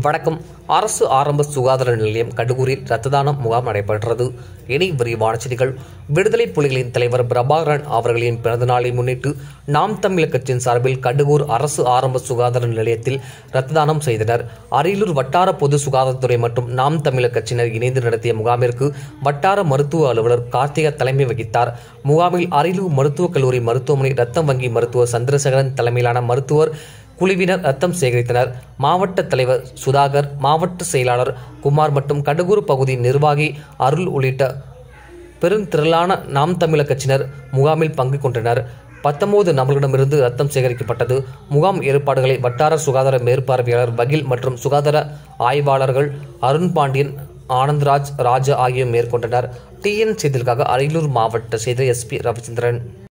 வணக்கம் அரசு ஆரம்ப சுகாதார நிலையம் கடுகூரில் இரத்த தானம் முகாம் நடைபெற்றது இனி விரிவான செய்திகள் விடுதலை புலிகளின் தலைவர் பிரபாகரன் அவர்களின் பிறந்தநாளை முன்னிட்டு நாம் தமிழர் கட்சியின் சார்பில் கடுகூர் அரசு ஆரம்ப சுகாதார நிலையத்தில் இரத்த தானம் செய்தனர் அரியலூர் வட்டார பொது சுகாதாரத்துறை மற்றும் நாம் தமிழர் கட்சியினர் இணைந்து நடத்திய முகாமிற்கு வட்டார மருத்துவ அலுவலர் கார்த்திகா தலைமை வகித்தார் முகாமில் அரியலூர் மருத்துவக் கல்லூரி மருத்துவமனை ரத்தம் வங்கி மருத்துவர் சந்திரசேகரன் தலைமையிலான மருத்துவர் குழுவினர் ரத்தம் சேகரித்தனர் மாவட்ட தலைவர் சுதாகர் மாவட்ட செயலாளர் குமார் மற்றும் கடுகூர் பகுதி நிர்வாகி அருள் உள்ளிட்ட பெருந்திரளான நாம் தமிழர் கட்சியினர் முகாமில் பங்கு கொண்டனர் பத்தொன்பது நபர்களிடமிருந்து ரத்தம் சேகரிக்கப்பட்டது முகாம் ஏற்பாடுகளை வட்டார சுகாதார மேற்பார்வையாளர் வகில் மற்றும் சுகாதார ஆய்வாளர்கள் அருண் பாண்டியன் ஆனந்த்ராஜ் ராஜா ஆகியோர் மேற்கொண்டனர் டிஎன் செய்திகளுக்காக அரியலூர் மாவட்ட செய்தி எஸ்பி ரவிச்சந்திரன்